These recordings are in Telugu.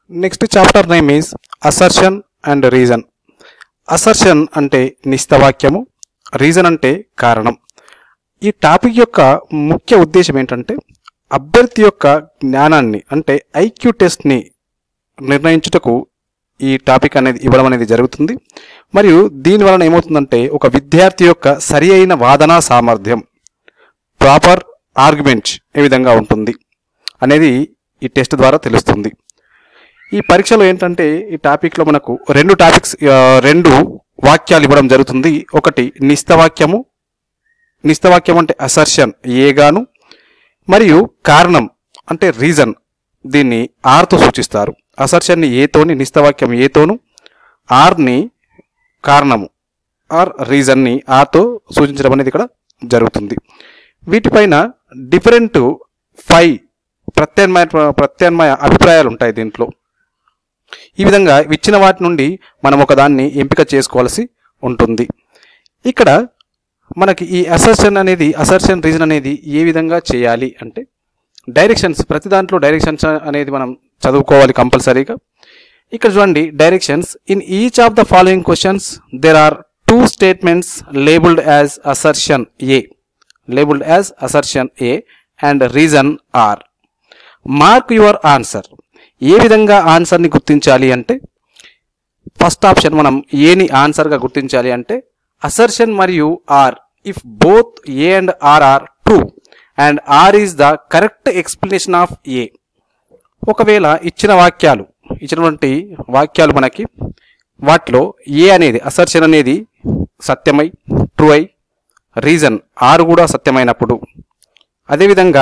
next chapter name is assertion and reason assertion అంటే నిస్తవాక్యము రీజన్ అంటే కారణం ఈ టాపిక్ యొక్క ముఖ్య ఉద్దేశం ఏంటంటే అభ్యర్థి యొక్క జ్ఞానాన్ని అంటే ఐక్యూ టెస్ట్ని నిర్ణయించుటకు ఈ టాపిక్ అనేది ఇవ్వడం అనేది జరుగుతుంది మరియు దీని వలన ఏమవుతుందంటే ఒక విద్యార్థి యొక్క సరి అయిన వాదనా సామర్థ్యం ప్రాపర్ ఆర్గ్యుమెంట్ ఏ విధంగా ఉంటుంది అనేది ఈ టెస్ట్ ద్వారా తెలుస్తుంది ఈ పరీక్షలో ఏంటంటే ఈ టాపిక్లో మనకు రెండు టాపిక్స్ ఆ, రెండు వాక్యాలు ఇవ్వడం జరుగుతుంది ఒకటి నిస్తవాక్యము నిస్తవాక్యం అంటే అసర్షన్ ఏగాను మరియు కారణం అంటే రీజన్ దీన్ని ఆర్తో సూచిస్తారు అసర్షన్ని ఏతోని నిస్తవాక్యం ఏతోను ఆర్ని కారణము ఆర్ రీజన్ని ఆర్తో సూచించడం అనేది ఇక్కడ జరుగుతుంది వీటిపైన డిఫరెంట్ ఫైవ్ ప్రత్యామ్నాయ ప్రత్యామ్నాయ అభిప్రాయాలు ఉంటాయి దీంట్లో ఈ విధంగా ఇచ్చిన వాటి నుండి మనం ఒకదాన్ని ఎంపిక చేసుకోవాల్సి ఉంటుంది ఇక్కడ మనకి ఈ అసర్షన్ అనేది అసర్షన్ రీజన్ అనేది ఏ విధంగా చేయాలి అంటే డైరెక్షన్స్ ప్రతి దాంట్లో డైరెక్షన్స్ అనేది మనం చదువుకోవాలి కంపల్సరీగా ఇక్కడ చూడండి directions in each of the following questions there are two statements labelled as assertion A labelled as assertion A and reason R mark your answer ఏ విధంగా ఆన్సర్ని గుర్తించాలి అంటే ఫస్ట్ ఆప్షన్ మనం ఏని ఆన్సర్గా గుర్తించాలి అంటే అసర్షన్ మరియు R if both A and R are true and R is the correct explanation of A ఒకవేళ ఇచ్చిన వాక్యాలు ఇచ్చినటువంటి వాక్యాలు మనకి వాటిలో ఏ అనేది అసర్షన్ అనేది సత్యమై ట్రూ అయి రీజన్ ఆర్ కూడా సత్యమైనప్పుడు అదేవిధంగా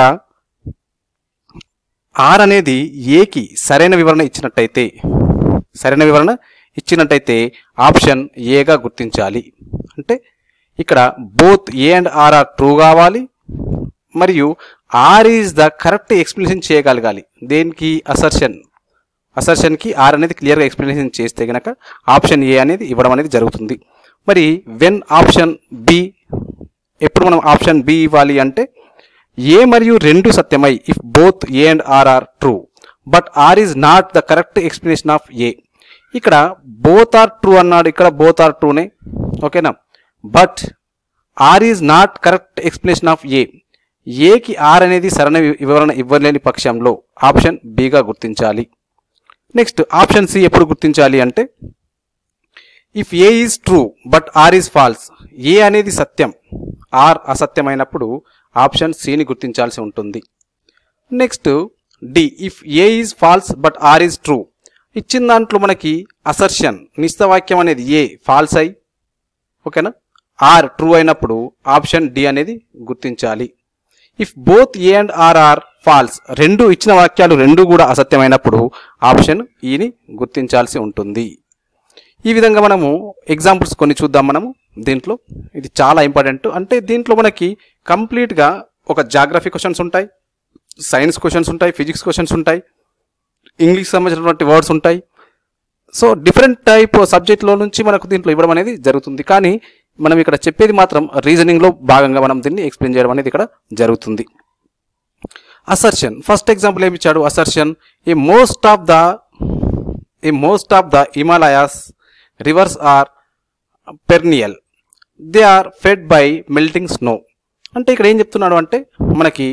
ఆర్ అనేది ఏకి సరైన వివరణ ఇచ్చినట్టయితే సరైన వివరణ ఇచ్చినట్టయితే ఆప్షన్ ఏగా గుర్తించాలి అంటే ఇక్కడ both A and R are true కావాలి మరియు R is the correct explanation చేయగలగాలి దేనికి అసర్షన్ అసర్షన్కి ఆర్ అనేది క్లియర్గా ఎక్స్ప్లెనేషన్ చేస్తే కనుక ఆప్షన్ ఏ అనేది ఇవ్వడం అనేది జరుగుతుంది మరి వెన్ ఆప్షన్ బి ఎప్పుడు మనం ఆప్షన్ బి ఇవ్వాలి అంటే ఏ మరియు రెండు సత్యమై if both A and R are true but R is not the correct explanation of A ఇక్కడ బోత్ ఆర్ ట్రూ అన్నాడు ఇక్కడ బోత్ ఆర్ ట్రూనే ఓకేనా but R is not correct explanation of A ఏకి ఆర్ అనేది సరైన వి- వివరణ ఇవ్వలేని పక్షంలో ఆప్షన్ బిగా గుర్తించాలి నెక్స్ట్ ఆప్షన్ సి ఎప్పుడు గుర్తించాలి అంటే if A is true but R is false A అనేది సత్యం ఆర్ అసత్యమైనప్పుడు ఆప్షన్ సిని గుర్తించాల్సి ఉంటుంది next D if A is false but R is true ఇచ్చిన దాంట్లో మనకి అసర్షన్ నిస్తవాక్యం అనేది ఏ ఫాల్స్ అయి ఓకేనా ఆర్ ట్రూ అయినప్పుడు ఆప్షన్ డి అనేది గుర్తించాలి if both A and R are false రెండు ఇచ్చిన వాక్యాలు రెండు కూడా అసత్యమైనప్పుడు ఆప్షన్ ఈని గుర్తించాల్సి ఉంటుంది ఈ విధంగా మనము ఎగ్జాంపుల్స్ కొన్ని చూద్దాం మనము దీంట్లో ఇది చాలా ఇంపార్టెంట్ అంటే దీంట్లో మనకి కంప్లీట్గా ఒక జాగ్రఫీ క్వశ్చన్స్ ఉంటాయి సైన్స్ క్వశ్చన్స్ ఉంటాయి ఫిజిక్స్ క్వశ్చన్స్ ఉంటాయి ఇంగ్లీష్ సంబంధించినటువంటి వర్డ్స్ ఉంటాయి సో డిఫరెంట్ టైప్ సబ్జెక్ట్లో నుంచి మనకు దీంట్లో ఇవ్వడం అనేది జరుగుతుంది కానీ మనం ఇక్కడ చెప్పేది మాత్రం రీజనింగ్లో భాగంగా మనం దీన్ని ఎక్స్ప్లెయిన్ చేయడం అనేది ఇక్కడ జరుగుతుంది అసర్షన్ ఫస్ట్ ఎగ్జాంపుల్ ఏమి ఇచ్చాడు assertion A most of the A most of the Himalayas rivers are perennial they are fed by melting snow అంటే ఇక్కడ ఏం చెప్తున్నాడు అంటే మనకి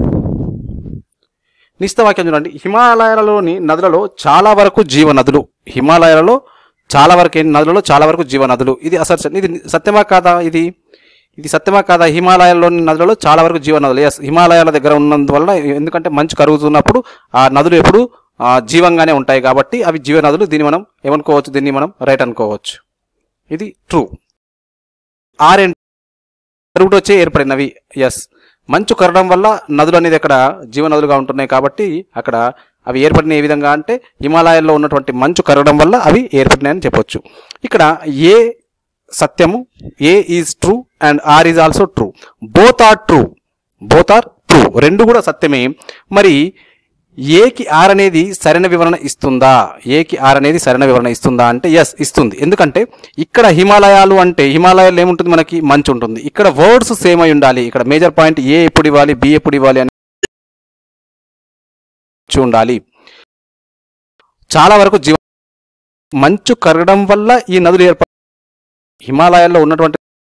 నిస్తవాక్యం చూడండి హిమాలయాలలోని నదులలో చాలా వరకు జీవనదులు హిమాలయాలలో చాలా వరకు ఏంటి నదులలో చాలా వరకు జీవనదులు ఇది అసర్షన్ ఇది సత్యమా కాదా ఇది ఇది సత్యమా కాదా హిమాలయాల్లోని నదులలో చాలా వరకు జీవనదులు ఎస్ హిమాలయాల దగ్గర ఉన్నందువల్ల ఎందుకంటే మంచు కరుగుతున్నప్పుడు ఆ నదులు ఎప్పుడు ఆ, జీవంగానే ఉంటాయి కాబట్టి అవి జీవనదులు దీన్ని మనం ఏమనుకోవచ్చు దీన్ని మనం రైట్ అనుకోవచ్చు ఇది ట్రూ ఆర్ అండ్ కరుగుడు వచ్చే ఏర్పడినవి ఎస్ మంచు కరగడం వల్ల నదులు అనేది అక్కడ జీవనదులుగా ఉంటున్నాయి కాబట్టి అక్కడ అవి ఏర్పడిన ఏ విధంగా అంటే హిమాలయాల్లో ఉన్నటువంటి మంచు కరగడం వల్ల అవి ఏర్పడినాయని చెప్పొచ్చు ఇక్కడ ఏ సత్యము A is true and R is also true both are true both are true రెండు కూడా సత్యమే మరి ఏకి ఆర్ అనేది సరైన వివరణ ఇస్తుందా ఏకి ఆర్ అనేది సరైన వివరణ ఇస్తుందా అంటే ఎస్ ఇస్తుంది ఎందుకంటే ఇక్కడ హిమాలయాలు అంటే హిమాలయాల్లో ఏముంటుంది మనకి మంచు ఉంటుంది ఇక్కడ వర్డ్స్ సేమ్ అయి ఉండాలి ఇక్కడ మేజర్ పాయింట్ ఏ ఎప్పుడు ఇవ్వాలి బి ఎప్పుడు ఇవ్వాలి అని ఉండాలి చాలా వరకు జీవ మంచు కరగడం వల్ల ఈ నదులు ఏర్ప హిమాలయాల్లో ఉన్నటువంటి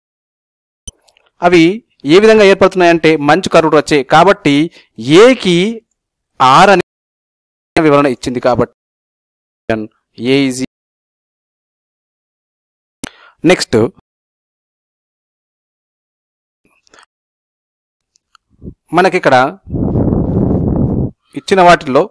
అవి ఏ విధంగా ఏర్పడుతున్నాయంటే మంచు కరుడు వచ్చే కాబట్టి ఏకి ఆర్ అనే వివరణ ఇచ్చింది కాబట్టి ఏ ఈజీ నెక్స్ట్ మనకి ఇక్కడ ఇచ్చిన వాటిల్లో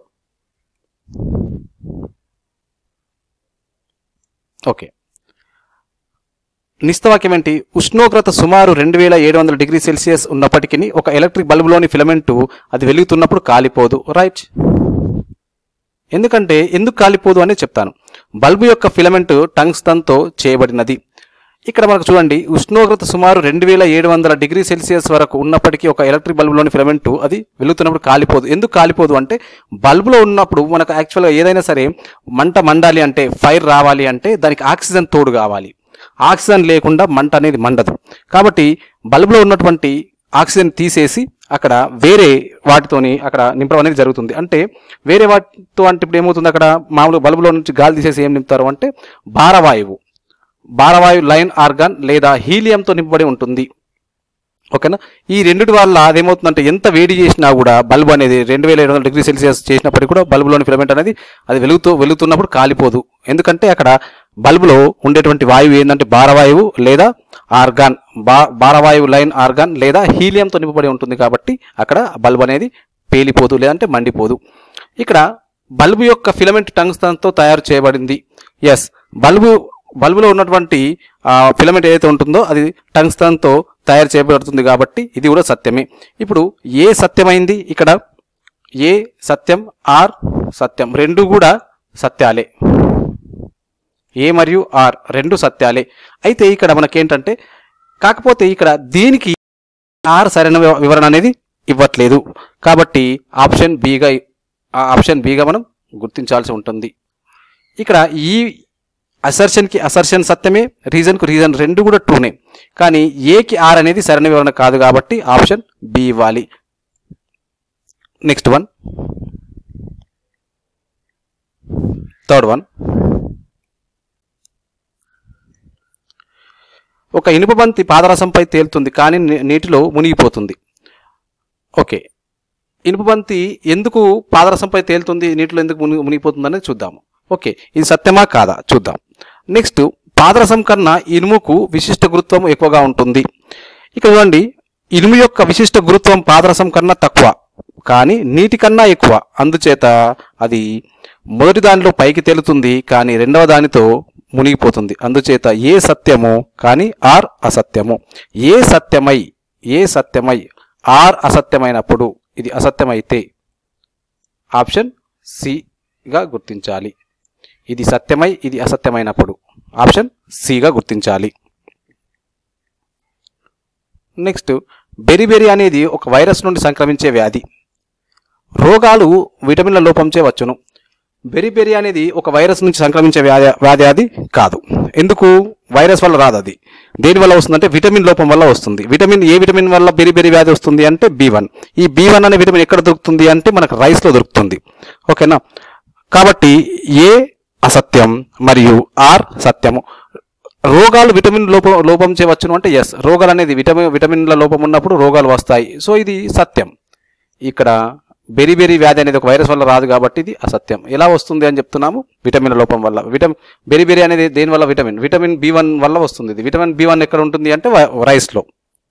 ఓకే నిస్తవాక్యం ఏంటి ఉష్ణోగ్రత సుమారు రెండు వేల ఏడు వందల డిగ్రీ సెల్సియస్ ఉన్నప్పటికీ ఒక ఎలక్ట్రిక్ బల్బులోని ఫిలమెంటు అది వెలుగుతున్నప్పుడు కాలిపోదు రైట్ ఎందుకంటే ఎందుకు కాలిపోదు అని చెప్తాను బల్బు యొక్క ఫిలమెంట్ టంగ్స్టన్తో చేయబడినది ఇక్కడ మనకు చూడండి ఉష్ణోగ్రత సుమారు రెండు వేల ఏడు వందల డిగ్రీ సెల్సియస్ వరకు ఉన్నప్పటికీ ఒక ఎలక్ట్రిక్ బల్బులోని ఫిలమెంట్ అది వెలుగుతున్నప్పుడు కాలిపోదు ఎందుకు కాలిపోదు అంటే బల్బులో ఉన్నప్పుడు మనకు యాక్చువల్గా ఏదైనా సరే మంట మండాలి అంటే ఫైర్ రావాలి అంటే దానికి ఆక్సిజన్ తోడు కావాలి ఆక్సిజన్ లేకుండా మంట అనేది మండదు కాబట్టి బల్బులో ఉన్నటువంటి ఆక్సిజన్ తీసేసి అక్కడ వేరే వాటితోని అక్కడ నింపడం అనేది జరుగుతుంది అంటే వేరే వాటితో అంటే ఇప్పుడు ఏమవుతుంది అక్కడ మామూలు బల్బులో నుంచి గాలి తీసేసి ఏం నింపుతారు అంటే భారవాయువు భారవాయు లైన్ ఆర్గాన్ లేదా హీలియంతో నింపబడి ఉంటుంది ఓకేనా ఈ రెండిటి వల్ల అదేమవుతుందంటే ఎంత వేడి చేసినా కూడా బల్బు అనేది రెండు వేల ఏడు వందల డిగ్రీ సెల్సియస్ చేసినప్పటికీ కూడా బల్బులోని ఫిలమెంట్ అనేది అది వెలుగుతూ వెలుగుతున్నప్పుడు కాలిపోదు ఎందుకంటే అక్కడ బల్బులో ఉండేటువంటి వాయువు ఏంటంటే భారవాయువు లేదా ఆర్గాన్ బా భారవాయువు లైన్ ఆర్గాన్ లేదా హీలియంతో నింపబడి ఉంటుంది కాబట్టి అక్కడ బల్బు అనేది పేలిపోదు లేదంటే మండిపోదు ఇక్కడ బల్బు యొక్క ఫిలమెంట్ టంగ్స్టన్తో తయారు చేయబడింది ఎస్ బల్బు బల్బులో ఉన్నటువంటి ఫిలమెంట్ ఏదైతే ఉంటుందో అది టంగ్స్టన్తో తయారు చేయబడుతుంది కాబట్టి ఇది కూడా సత్యమే ఇప్పుడు ఏ సత్యమైంది ఇక్కడ ఏ సత్యం ఆర్ సత్యం రెండు కూడా సత్యాలే ఏ మరియు ఆర్ రెండు సత్యాలే అయితే ఇక్కడ మనకేంటంటే కాకపోతే ఇక్కడ దీనికి ఆర్ సరైన వివ- వివరణ అనేది ఇవ్వట్లేదు కాబట్టి ఆప్షన్ బిగా ఆ ఆప్షన్ బిగా మనం గుర్తించాల్సి ఉంటుంది ఇక్కడ ఈ అసర్షన్కి అసర్షన్ సత్యమే రీజన్కు రీజన్ రెండు కూడా ట్రూనే కానీ ఏకి ఆర్ అనేది సరైన వివరణ కాదు కాబట్టి ఆప్షన్ బి ఇవ్వాలి నెక్స్ట్ వన్ థర్డ్ వన్ ఒక ఇనుప బంతి పాదరసంపై తేలుతుంది కానీ నీ- నీటిలో మునిగిపోతుంది ఓకే ఇనుప బంతి ఎందుకు పాదరసంపై తేలుతుంది నీటిలో ఎందుకు మునిగి మునిగిపోతుంది అనేది చూద్దాము ఓకే ఇది సత్యమా కాదా చూద్దాం నెక్స్ట్ పాదరసం కన్నా ఇనుముకు విశిష్ట గురుత్వం ఎక్కువగా ఉంటుంది ఇక్కడ చూడండి ఇనుము యొక్క విశిష్ట గురుత్వం పాదరసం కన్నా తక్కువ కానీ నీటి కన్నా ఎక్కువ అందుచేత అది మొదటి దానిలో పైకి తేలుతుంది కానీ రెండవ దానితో మునిగిపోతుంది అందుచేత ఏ సత్యము కానీ ఆర్ అసత్యము ఏ సత్యమై ఏ సత్యమై ఆర్ అసత్యమైనప్పుడు ఇది అసత్యమైతే ఆప్షన్ సిగా గుర్తించాలి ఇది సత్యమై ఇది అసత్యమైనప్పుడు ఆప్షన్ సిగా గుర్తించాలి నెక్స్ట్ బెరిబెరి అనేది ఒక వైరస్ నుండి సంక్రమించే వ్యాధి రోగాలు విటమిన్ల లోపంచే వచ్చును బెరిబెరి అనేది ఒక వైరస్ నుంచి సంక్రమించే వ్యాధి వ్యాధి అది కాదు ఎందుకు వైరస్ వల్ల రాదు అది దేని వల్ల వస్తుందంటే విటమిన్ లోపం వల్ల వస్తుంది విటమిన్ ఏ విటమిన్ వల్ల బెరిబెరి వ్యాధి వస్తుంది అంటే బి వన్ ఈ బి వన్ అనే విటమిన్ ఎక్కడ దొరుకుతుంది అంటే మనకు రైస్లో దొరుకుతుంది ఓకేనా కాబట్టి ఏ అసత్యం మరియు ఆర్ సత్యము రోగాలు విటమిన్ లోపం లోపం చేయవచ్చును అంటే ఎస్ రోగాలు అనేది విటమిన్ విటమిన్ల లోపం ఉన్నప్పుడు రోగాలు వస్తాయి సో ఇది సత్యం ఇక్కడ బెరీ బెరీ వ్యాధి అనేది ఒక వైరస్ వల్ల రాదు కాబట్టి ఇది అసత్యం ఎలా వస్తుంది అని చెప్తున్నాము విటమిన్ లోపం వల్ల విటమిన్ బెరీ బెరీ అనేది దేని వల్ల విటమిన్ విటమిన్ బి వన్ వల్ల వస్తుంది ఇది విటమిన్ బి వన్ ఎక్కడ ఉంటుంది అంటే వై- రైస్లో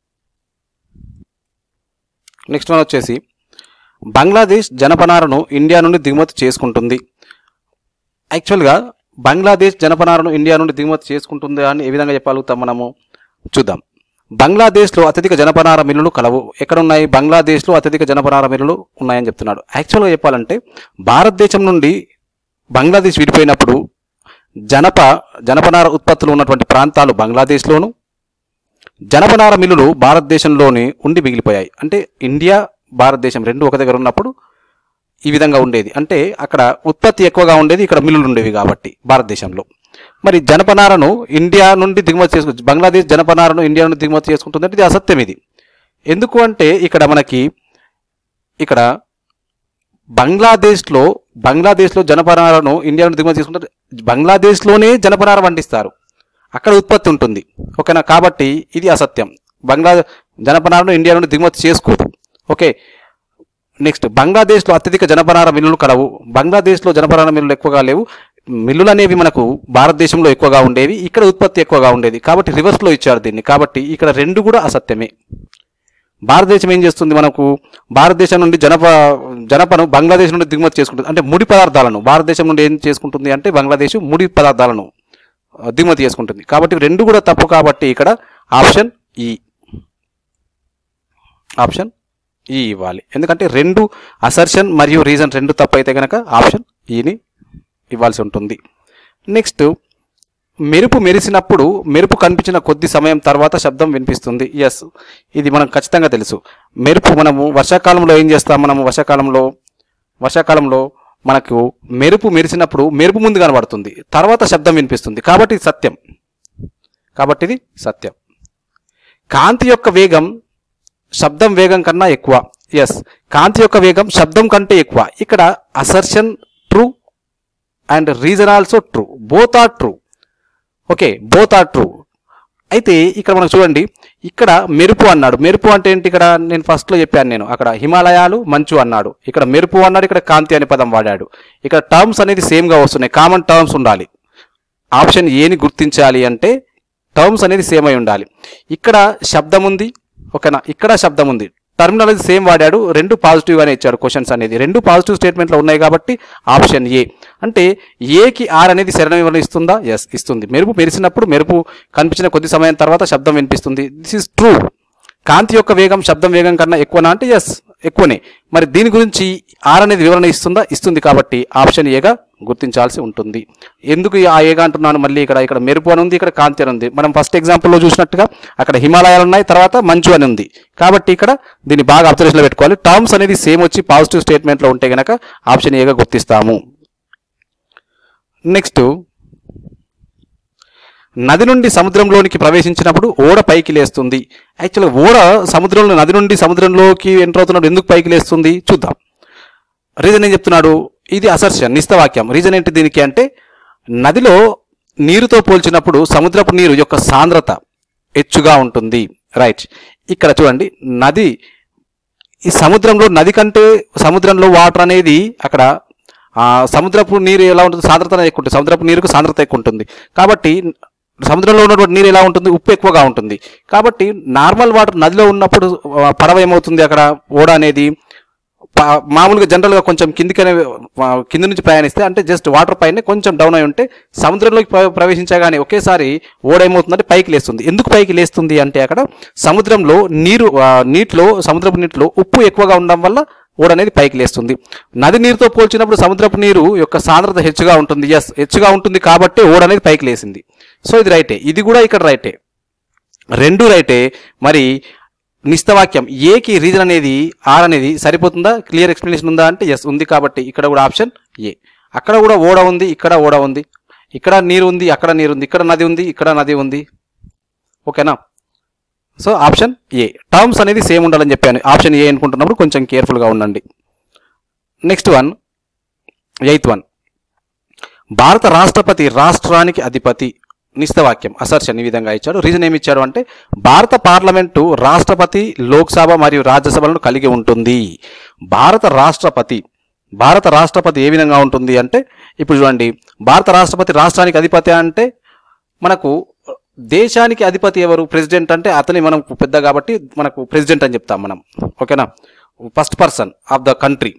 నెక్స్ట్ వన్ వచ్చేసి బంగ్లాదేశ్ జనపనారను ఇండియా నుండి దిగుమతి చేసుకుంటుంది యాక్చువల్గా బంగ్లాదేశ్ జనపనారను ఇండియా నుండి దిగుమతి చేసుకుంటుందా అని ఏ విధంగా చెప్పగలుగుతాం మనము చూద్దాం బంగ్లాదేశ్లో అత్యధిక జనపనార మిల్లులు కలవు ఎక్కడ ఉన్నాయి బంగ్లాదేశ్లో అత్యధిక జనపనార మిల్లులు ఉన్నాయని చెప్తున్నాడు యాక్చువల్గా చెప్పాలంటే భారతదేశం నుండి బంగ్లాదేశ్ విడిపోయినప్పుడు జనప జనపనార ఉత్పత్తులు ఉన్నటువంటి ప్రాంతాలు బంగ్లాదేశ్లోను జనపనార మిల్లులు భారతదేశంలోనే ఉండి మిగిలిపోయాయి అంటే ఇండియా భారతదేశం రెండు ఒక దగ్గర ఉన్నప్పుడు ఈ విధంగా ఉండేది అంటే అక్కడ ఉత్పత్తి ఎక్కువగా ఉండేది ఇక్కడ మిల్లులు ఉండేవి కాబట్టి భారతదేశంలో మరి జనపనారను ఇండియా నుండి దిగుమతి చేసుకు బంగ్లాదేశ్ జనపనారను ఇండియా నుండి దిగుమతి చేసుకుంటుందంటే ఇది అసత్యం ఇది ఎందుకు అంటే ఇక్కడ మనకి ఇక్కడ బంగ్లాదేశ్లో బంగ్లాదేశ్లో జనపనారను ఇండియా నుండి దిగుమతి చేసుకుంటారు బంగ్లాదేశ్లోనే జనపనార పండిస్తారు అక్కడ ఉత్పత్తి ఉంటుంది ఓకేనా కాబట్టి ఇది అసత్యం బంగ్లా జనపనారను ఇండియా నుండి దిగుమతి చేసుకోదు ఓకే నెక్స్ట్ బంగ్లాదేశ్లో అత్యధిక జనపనార మిల్లులు కలవు బంగ్లాదేశ్లో జనపనార మిల్లులు ఎక్కువగా లేవు మిల్లులు అనేవి మనకు భారతదేశంలో ఎక్కువగా ఉండేవి ఇక్కడ ఉత్పత్తి ఎక్కువగా ఉండేది కాబట్టి రివర్స్లో ఇచ్చారు దీన్ని కాబట్టి ఇక్కడ రెండు కూడా అసత్యమే భారతదేశం ఏం చేస్తుంది మనకు భారతదేశం నుండి జనప జనపను బంగ్లాదేశ్ నుండి దిగుమతి చేసుకుంటుంది అంటే ముడి పదార్థాలను భారతదేశం నుండి ఏం చేసుకుంటుంది అంటే బంగ్లాదేశ్ ముడి పదార్థాలను ఆ, దిగుమతి చేసుకుంటుంది కాబట్టి రెండు కూడా తప్పు కాబట్టి ఇక్కడ ఆప్షన్ ఈ ఆప్షన్ ఈ ఇవ్వాలి ఎందుకంటే రెండు అసర్షన్ మరియు రీజన్ రెండు తప్పు అయితే కనుక ఆప్షన్ ఈని ఇవ్వాల్సి ఉంటుంది నెక్స్ట్ మెరుపు మెరిసినప్పుడు మెరుపు కనిపించిన కొద్ది సమయం తర్వాత శబ్దం వినిపిస్తుంది ఎస్ ఇది మనం ఖచ్చితంగా తెలుసు మెరుపు మనము వర్షాకాలంలో ఏం చేస్తాం మనము వర్షాకాలంలో వర్షాకాలంలో మనకు మెరుపు మెరిసినప్పుడు మెరుపు ముందు కనబడుతుంది తర్వాత శబ్దం వినిపిస్తుంది కాబట్టి ఇది సత్యం కాబట్టి ఇది సత్యం కాంతి యొక్క వేగం శబ్దం వేగం కన్నా ఎక్కువ ఎస్ కాంతి యొక్క వేగం శబ్దం కంటే ఎక్కువ ఇక్కడ assertion true and reason also true both are true okay both are true అయితే ఇక్కడ మనం చూడండి ఇక్కడ మెరుపు అన్నాడు మెరుపు అంటే ఏంటి ఇక్కడ నేను ఫస్ట్లో చెప్పాను నేను అక్కడ హిమాలయాలు మంచు అన్నాడు ఇక్కడ మెరుపు అన్నాడు ఇక్కడ కాంతి అనే పదం వాడాడు ఇక్కడ టర్మ్స్ అనేది సేమ్గా వస్తున్నాయి కామన్ టర్మ్స్ ఉండాలి ఆప్షన్ ఏని గుర్తించాలి అంటే టర్మ్స్ అనేది సేమ్ అయి ఉండాలి ఇక్కడ శబ్దం ఉంది ఓకేనా ఇక్కడ శబ్దం ఉంది టర్మినల్ అనేది సేమ్ వాడాడు రెండు పాజిటివ్గానే ఇచ్చాడు క్వశ్చన్స్ అనేది రెండు పాజిటివ్ స్టేట్మెంట్లో ఉన్నాయి కాబట్టి ఆప్షన్ ఏ అంటే ఏకి ఆర్ అనేది శరణ వివరణ ఇస్తుందా ఎస్ ఇస్తుంది మెరుపు మెరిసినప్పుడు మెరుపు కనిపించిన కొద్ది సమయం తర్వాత శబ్దం వినిపిస్తుంది దిస్ ఇస్ ట్రూ కాంతి యొక్క వేగం శబ్దం వేగం కన్నా ఎక్కువనా అంటే ఎస్ ఎక్కువనే మరి దీని గురించి ఆర్ అనేది వివరణ ఇస్తుందా ఇస్తుంది కాబట్టి ఆప్షన్ ఏగా గుర్తించాల్సి ఉంటుంది ఎందుకు ఈ ఆ ఏగా అంటున్నాను మళ్ళీ ఇక్కడ ఇక్కడ మెరుపు అని ఉంది ఇక్కడ కాంతి అని ఉంది మనం ఫస్ట్ ఎగ్జాంపుల్లో చూసినట్టుగా అక్కడ హిమాలయాలు ఉన్నాయి తర్వాత మంచు అని ఉంది కాబట్టి ఇక్కడ దీన్ని బాగా అబ్జర్వేషన్లో పెట్టుకోవాలి టర్మ్స్ అనేది సేమ్ వచ్చి పాజిటివ్ స్టేట్మెంట్లో ఉంటే గనక ఆప్షన్ ఏగా గుర్తిస్తాము నెక్స్ట్ నది నుండి సముద్రంలోనికి ప్రవేశించినప్పుడు ఓడ పైకి లేస్తుంది యాక్చువల్గా ఓడ సముద్రంలో నది నుండి సముద్రంలోకి ఎంటర్ అవుతున్నప్పుడు ఎందుకు పైకి లేస్తుంది చూద్దాం రీజన్ ఏం చెప్తున్నాడు ఇది అసర్షన్ నిస్తవాక్యం రీజన్ ఏంటి దీనికి అంటే నదిలో నీరుతో పోల్చినప్పుడు సముద్రపు నీరు యొక్క సాంద్రత హెచ్చుగా ఉంటుంది రైట్ ఇక్కడ చూడండి నది ఈ సముద్రంలో నది కంటే సముద్రంలో వాటర్ అనేది అక్కడ ఆ, సముద్రపు నీరు ఎలా ఉంటుంది సాంద్రత అనేది ఎక్కువ ఉంటుంది సముద్రపు నీరుకు సాంద్రత ఎక్కువ ఉంటుంది కాబట్టి సముద్రంలో ఉన్నటువంటి నీరు ఎలా ఉంటుంది ఉప్పు ఎక్కువగా ఉంటుంది కాబట్టి నార్మల్ వాటర్ నదిలో ఉన్నప్పుడు ఆ, పడవ ఏమవుతుంది అక్కడ ఓడ అనేది ప- మామూలుగా జనరల్గా కొంచెం కిందికనే ఆ, కింది నుంచి ప్రయాణిస్తే అంటే జస్ట్ వాటర్ పైన కొంచెం డౌన్ అయి ఉంటే సముద్రంలోకి ప్ర- ప్రవేశించగానే ఒకేసారి ఓడ ఏమవుతుందంటే పైకి లేస్తుంది ఎందుకు పైకి లేస్తుంది అంటే అక్కడ సముద్రంలో నీరు ఆ, నీటిలో సముద్రపు నీటిలో ఉప్పు ఎక్కువగా ఉండడం వల్ల ఓడ అనేది పైకి లేస్తుంది నది నీరుతో పోల్చినప్పుడు సముద్రపు నీరు యొక్క సాంద్రత హెచ్చుగా ఉంటుంది ఎస్ హెచ్చుగా ఉంటుంది కాబట్టి ఓడ అనేది పైకి లేసింది సో ఇది రైటే ఇది కూడా ఇక్కడ రైటే రెండు రైటే మరి నిస్తవాక్యం ఏకి రీజన్ అనేది ఆర్ అనేది సరిపోతుందా క్లియర్ ఎక్స్ప్లెనేషన్ ఉందా అంటే ఎస్ ఉంది కాబట్టి ఇక్కడ కూడా ఆప్షన్ ఏ అక్కడ కూడా ఓడ ఉంది ఇక్కడ ఓడ ఉంది ఇక్కడ నీరు ఉంది అక్కడ నీరు ఉంది ఇక్కడ నది ఉంది ఇక్కడ నది ఉంది ఓకేనా సో ఆప్షన్ ఏ టర్మ్స్ అనేది సేమ్ ఉండాలని చెప్పాను ఆప్షన్ ఏ అనుకుంటున్నప్పుడు కొంచెం కేర్ఫుల్గా ఉండండి నెక్స్ట్ వన్ ఎయిత్ వన్ భారత రాష్ట్రపతి రాష్ట్రానికి అధిపతి నిస్తవాక్యం అసర్షన్ ఈ విధంగా ఇచ్చాడు రీజన్ ఏమి ఇచ్చాడు అంటే భారత పార్లమెంటు రాష్ట్రపతి లోక్సభ మరియు రాజ్యసభలను కలిగి ఉంటుంది భారత రాష్ట్రపతి భారత రాష్ట్రపతి ఏ విధంగా ఉంటుంది అంటే ఇప్పుడు చూడండి భారత రాష్ట్రపతి రాష్ట్రానికి అధిపతి అంటే మనకు దేశానికి అధిపతి ఎవరు ప్రెసిడెంట్ అంటే అతని మనం పెద్ద కాబట్టి మనకు ప్రెసిడెంట్ అని చెప్తాం మనం ఓకేనా first person of the country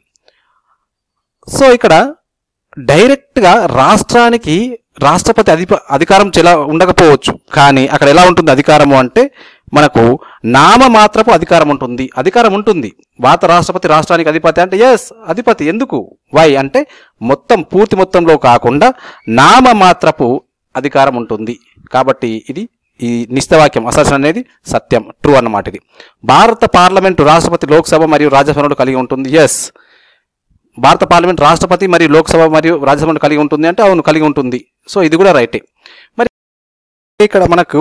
so ఇక్కడ డైరెక్ట్గా రాష్ట్రానికి రాష్ట్రపతి అధిప అధికారం చెలా ఉండకపోవచ్చు కానీ అక్కడ ఎలా ఉంటుంది అధికారము అంటే మనకు నామమాత్రపు అధికారం ఉంటుంది అధికారం ఉంటుంది భారత రాష్ట్రపతి రాష్ట్రానికి అధిపతి అంటే ఎస్ అధిపతి ఎందుకు వై అంటే మొత్తం పూర్తి మొత్తంలో కాకుండా నామమాత్రపు అధికారం ఉంటుంది కాబట్టి ఇది ఈ నిస్తవాక్యం అసర్షన్ అనేది సత్యం ట్రూ అన్నమాట ఇది భారత పార్లమెంటు రాష్ట్రపతి లోక్సభ మరియు రాజ్యసభను కలిగి ఉంటుంది ఎస్ భారత పార్లమెంట్ రాష్ట్రపతి మరియు లోక్సభ మరియు రాజ్యసభను కలిగి ఉంటుంది అంటే అవును కలిగి ఉంటుంది సో ఇది కూడా రైటే మరి ఇక్కడ మనకు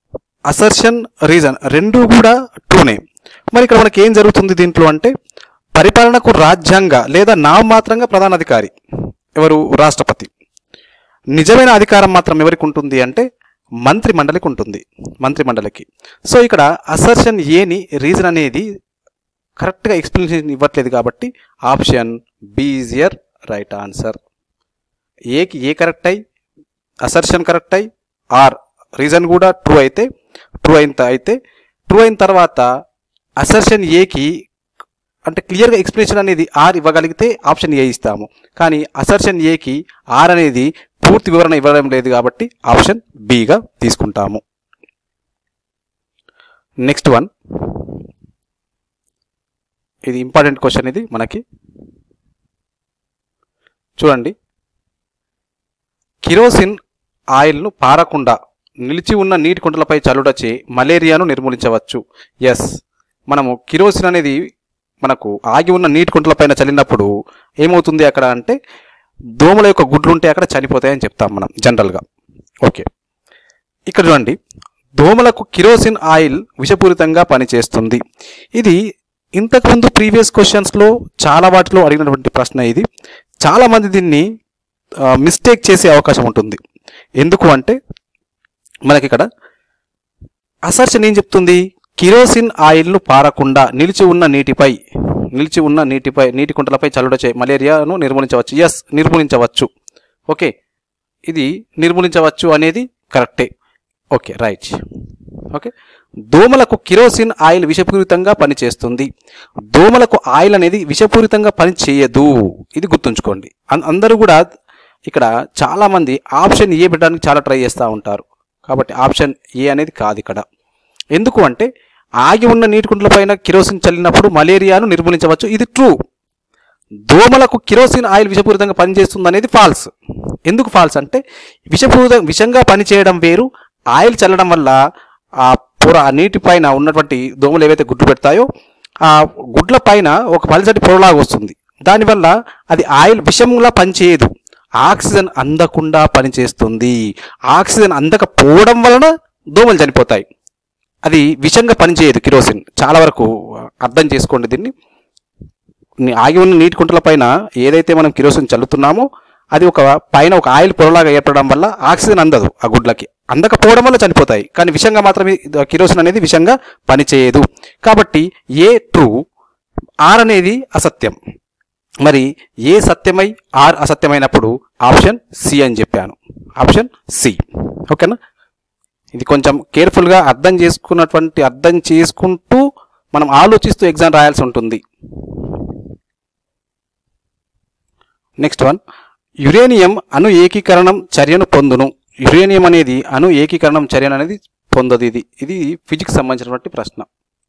అసర్షన్ రీజన్ రెండు కూడా ట్రూనే మరి ఇక్కడ మనకి ఏం జరుగుతుంది దీంట్లో అంటే పరిపాలనకు రాజ్యాంగ లేదా నామమాత్రంగా ప్రధాన అధికారి ఎవరు రాష్ట్రపతి నిజమైన అధికారం మాత్రం ఎవరికి ఉంటుంది అంటే మంత్రి మండలికి ఉంటుంది మంత్రి మండలికి సో ఇక్కడ అసర్షన్ ఏని రీజన్ అనేది కరెక్ట్గా ఎక్స్ప్లెనేషన్ ఇవ్వట్లేదు కాబట్టి option B is your right answer ఏకి ఏ కరెక్ట్ అయి అసర్షన్ కరెక్ట్ అయి ఆర్ రీజన్ కూడా ట్రూ అయితే ట్రూ అయిన అయితే ట్రూ అయిన తర్వాత అసర్షన్ ఏకి అంటే క్లియర్గా ఎక్స్ప్లెనేషన్ అనేది ఆర్ ఇవ్వగలిగితే ఆప్షన్ ఏ ఇస్తాము కానీ అసర్షన్ ఏకి ఆర్ అనేది పూర్తి వివరణ ఇవ్వడం లేదు కాబట్టి ఆప్షన్ బిగా తీసుకుంటాము నెక్స్ట్ వన్ ఇది ఇంపార్టెంట్ క్వశ్చన్ ఇది మనకి చూడండి కిరోసిన్ ఆయిల్ను పారకుండా నిలిచి ఉన్న నీటి కుంటలపై చల్లుటచే మలేరియాను నిర్మూలించవచ్చు ఎస్ మనము కిరోసిన్ అనేది మనకు ఆగి ఉన్న నీటి కుంటలపైన చల్లినప్పుడు ఏమవుతుంది అక్కడ అంటే దోమల యొక్క గుడ్లు ఉంటే అక్కడ చనిపోతాయని చెప్తాం మనం జనరల్గా ఓకే ఇక్కడ చూడండి దోమలకు కిరోసిన్ ఆయిల్ విషపూరితంగా పనిచేస్తుంది ఇది ఇంతకుముందు ప్రీవియస్ క్వశ్చన్స్లో చాలా వాటిలో అడిగినటువంటి ప్రశ్న ఇది చాలామంది దీన్ని మిస్టేక్ చేసే అవకాశం ఉంటుంది ఎందుకు అంటే మనకి ఇక్కడ అసర్షన్ ఏం చెప్తుంది కిరోసిన్ ఆయిల్ను పారకుండా నిలిచి ఉన్న నీటిపై నిలిచి ఉన్న నీటిపై నీటి కుంటలపై చల్లుడచే మలేరియాను నిర్మూలించవచ్చు ఎస్ నిర్మూలించవచ్చు ఓకే ఇది నిర్మూలించవచ్చు అనేది కరెక్టే ఓకే రైట్ ఓకే దోమలకు కిరోసిన్ ఆయిల్ విషపూరితంగా పనిచేస్తుంది దోమలకు ఆయిల్ అనేది విషపూరితంగా పనిచేయదు ఇది గుర్తుంచుకోండి అం- అందరూ కూడా ఇక్కడ చాలామంది ఆప్షన్ ఏ పెట్టడానికి చాలా ట్రై చేస్తూ ఉంటారు కాబట్టి ఆప్షన్ ఏ అనేది కాదు ఇక్కడ ఎందుకు అంటే ఆగి ఉన్న నీటి కుంట్ల పైన కిరోసిన్ చల్లినప్పుడు మలేరియాను నిర్మూలించవచ్చు ఇది ట్రూ దోమలకు కిరోసిన్ ఆయిల్ విషపూరితంగా పనిచేస్తుంది అనేది ఫాల్స్ ఎందుకు ఫాల్స్ అంటే విషపూరిత విషంగా పనిచేయడం వేరు ఆయిల్ చల్లడం వల్ల ఆ పొర ఆ నీటి పైన ఉన్నటువంటి దోమలు ఏవైతే గుడ్లు పెడతాయో ఆ గుడ్ల పైన ఒక పలచటి పొరలాగా వస్తుంది దానివల్ల అది ఆయిల్ విషంలా పనిచేయదు ఆక్సిజన్ అందకుండా పనిచేస్తుంది ఆక్సిజన్ అందకపోవడం వలన దోమలు చనిపోతాయి అది విషంగా పనిచేయదు కిరోసిన్ చాలా వరకు అర్థం చేసుకోండి దీన్ని ని- ఆగి ఉన్న నీటి కుంటల పైన ఏదైతే మనం కిరోసిన్ చల్లుతున్నామో అది ఒక పైన ఒక ఆయిల్ పొరలాగా ఏర్పడడం వల్ల ఆక్సిజన్ అందదు ఆ గుడ్లకి అందకపోవడం వల్ల చనిపోతాయి కానీ విషంగా మాత్రమే ఇది- కిరోసిన్ అనేది విషంగా పనిచేయదు కాబట్టి ఏ ట్రూ ఆర్ అనేది అసత్యం మరి ఏ సత్యమై ఆర్ అసత్యమైనప్పుడు ఆప్షన్ సి అని చెప్పాను ఆప్షన్ సి ఓకేనా ఇది కొంచెం కేర్ఫుల్గా అర్థం చేసుకున్నటువంటి అర్థం చేసుకుంటూ మనం ఆలోచిస్తూ ఎగ్జామ్ రాయాల్సి ఉంటుంది నెక్స్ట్ వన్ యురేనియం అణు ఏకీకరణం చర్యను పొందును యురేనియం అనేది అణు ఏకీకరణం చర్యను అనేది పొందదు ఇది ఇది ఫిజిక్స్ సంబంధించినటువంటి ప్రశ్న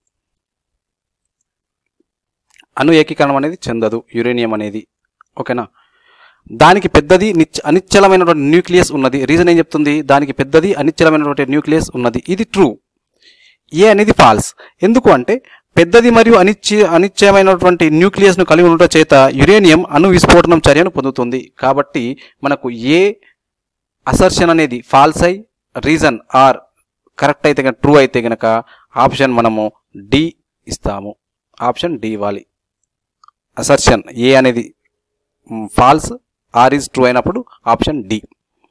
అణు ఏకీకరణం అనేది చెందదు యురేనియం అనేది ఓకేనా దానికి పెద్దది నిచ్ అనిశ్చలమైనటువంటి న్యూక్లియస్ ఉన్నది రీజన్ ఏం చెప్తుంది దానికి పెద్దది అనిశ్చలమైనటువంటి న్యూక్లియస్ ఉన్నది ఇది ట్రూ ఏ అనేది ఫాల్స్ ఎందుకు అంటే పెద్దది మరియు అనిశ్చయ అనిశ్చయమైనటువంటి న్యూక్లియస్ను కలిగి ఉండటం చేత యురేనియం అణు విస్ఫోటనం చర్యను పొందుతుంది కాబట్టి మనకు ఏ అసర్షన్ అనేది ఫాల్స్ అయి రీజన్ ఆర్ కరెక్ట్ అయితే కనుక ట్రూ అయితే కనుక ఆప్షన్ మనము డి ఇస్తాము ఆప్షన్ డి ఇవ్వాలి అసర్షన్ ఏ అనేది ఫాల్స్ ఆర్ ఈజ్ ట్రూ అయినప్పుడు ఆప్షన్ డి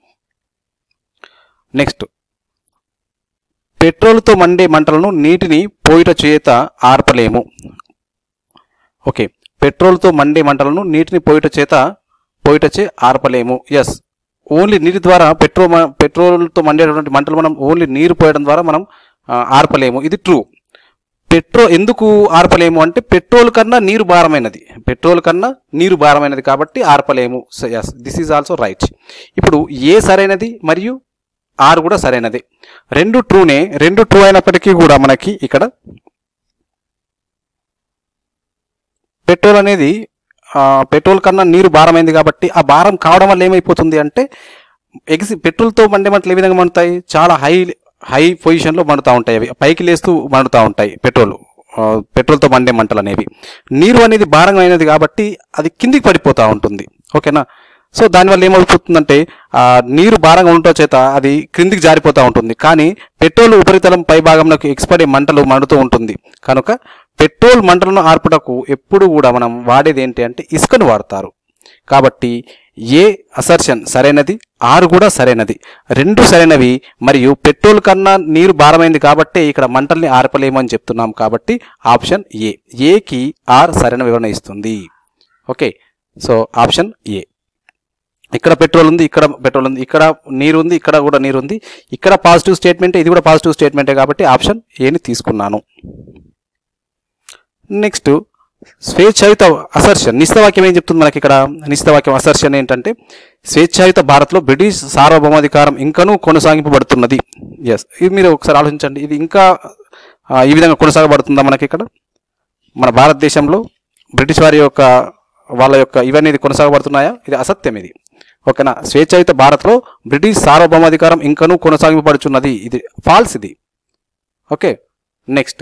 నెక్స్ట్ పెట్రోల్తో మండే మంటలను నీటిని పోయిట చేత ఆర్పలేము ఓకే పెట్రోల్తో మండే మంటలను నీటిని పోయిట చేత పోయిటచే ఆర్పలేము ఎస్ ఓన్లీ నీటి ద్వారా పెట్రోల్ మ- పెట్రోల్తో మండేటటువంటి మంటలు మనం ఓన్లీ నీరు పోయడం ద్వారా మనం ఆ, ఆర్పలేము ఇది ట్రూ పెట్రోల్ ఎందుకు ఆర్పలేము అంటే పెట్రోల్ కన్నా నీరు భారమైనది పెట్రోల్ కన్నా నీరు భారమైనది కాబట్టి ఆర్పలేము yes this is also right ఇప్పుడు ఏ సరైనది మరియు ఆర్ కూడా సరైనది రెండు ట్రూనే రెండు ట్రూ అయినప్పటికీ కూడా మనకి ఇక్కడ పెట్రోల్ అనేది ఆ, పెట్రోల్ కన్నా నీరు భారమైంది కాబట్టి ఆ భారం కావడం వల్ల ఏమైపోతుంది అంటే ఎగ్సి పెట్రోల్తో మండే మంటలు ఏ విధంగా మండుతాయి చాలా హై హై పొజిషన్లో మండుతూ ఉంటాయి అవి పైకి లేస్తూ మండుతూ ఉంటాయి పెట్రోల్ ఆ, పెట్రోల్తో మండే మంటలు అనేవి నీరు అనేది భారంగా అయినది కాబట్టి అది కిందికి పడిపోతూ ఉంటుంది ఓకేనా సో దానివల్ల ఏమైపోతుందంటే ఆ నీరు భారంగా ఉండటం చేత అది క్రిందికి జారిపోతూ ఉంటుంది కానీ పెట్రోల్ ఉపరితలం పై భాగంలో ఎక్స్పడే మంటలు మండుతూ ఉంటుంది కనుక పెట్రోల్ మంటలను ఆర్పుటకు ఎప్పుడు కూడా మనం వాడేది ఏంటి అంటే ఇసుకను వాడతారు కాబట్టి ఏ అసర్షన్ సరైనది ఆరు కూడా సరైనది రెండు సరైనవి మరియు పెట్రోల్ కన్నా నీరు భారమైంది కాబట్టి ఇక్కడ మంటల్ని ఆర్పలేము అని చెప్తున్నాం కాబట్టి ఆప్షన్ ఏ ఏకి ఆర్ సరైన వివరణ ఇస్తుంది ఓకే సో ఆప్షన్ ఏ ఇక్కడ పెట్రోల్ ఉంది ఇక్కడ పెట్రోల్ ఉంది ఇక్కడ నీరు ఉంది ఇక్కడ కూడా నీరు ఉంది ఇక్కడ పాజిటివ్ స్టేట్మెంటే ఇది కూడా పాజిటివ్ స్టేట్మెంటే కాబట్టి ఆప్షన్ ఏని తీసుకున్నాను నెక్స్ట్ స్వేచ్ఛాయుత అసర్షన్ నిస్తవాక్యం ఏం చెప్తుంది మనకి ఇక్కడ నిస్తవాక్యం అసర్షన్ ఏంటంటే స్వేచ్ఛాయుత భారత్లో బ్రిటిష్ సార్వభౌమాధికారం ఇంకనూ కొనసాగింపబడుతున్నది ఎస్ ఇది మీరు ఒకసారి ఆలోచించండి ఇది ఇంకా ఆ, ఈ విధంగా కొనసాగబడుతుందా మనకి ఇక్కడ మన భారతదేశంలో బ్రిటిష్ వారి యొక్క వాళ్ళ యొక్క ఇవన్నీ ఇది కొనసాగబడుతున్నాయా ఇది అసత్యం ఇది ఓకేనా స్వేచ్ఛాయుత భారత్లో బ్రిటిష్ సార్వభౌమాధికారం ఇంకనూ కొనసాగింపబడుచున్నది ఇది ఫాల్స్ ఇది ఓకే నెక్స్ట్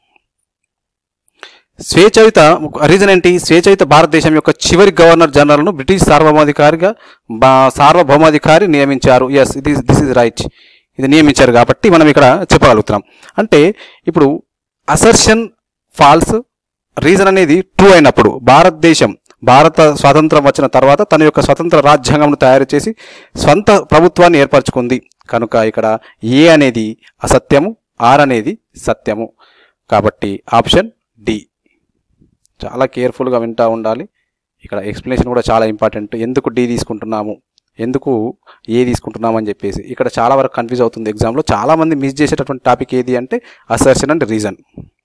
స్వేచ్ఛాయుత రీజన్ ఏంటి స్వేచ్ఛాయుత భారతదేశం యొక్క చివరి గవర్నర్ జనరల్ను బ్రిటిష్ సార్వభౌమాధికారిగా బా- సార్వభౌమాధికారి నియమించారు ఎస్ ఇది దిస్ ఇస్ రైట్ ఇది నియమించారు కాబట్టి మనం ఇక్కడ చెప్పగలుగుతున్నాం అంటే ఇప్పుడు అసర్షన్ ఫాల్స్ రీజన్ అనేది ట్రూ అయినప్పుడు భారతదేశం భారత స్వాతంత్రం వచ్చిన తర్వాత తన యొక్క స్వతంత్ర రాజ్యాంగంను తయారు చేసి స్వంత ప్రభుత్వాన్ని ఏర్పరచుకుంది కనుక ఇక్కడ ఏ అనేది అసత్యము ఆర్ అనేది సత్యము కాబట్టి ఆప్షన్ డి చాలా కేర్ఫుల్గా వింటూ ఉండాలి ఇక్కడ ఎక్స్ప్లెనేషన్ కూడా చాలా ఇంపార్టెంట్ ఎందుకు డి తీసుకుంటున్నాము ఎందుకు ఏ తీసుకుంటున్నాము అని చెప్పేసి ఇక్కడ చాలా వరకు కన్ఫ్యూజ్ అవుతుంది ఎగ్జామ్లో చాలామంది మిస్ చేసేటటువంటి టాపిక్ ఏది అంటే assertion and reason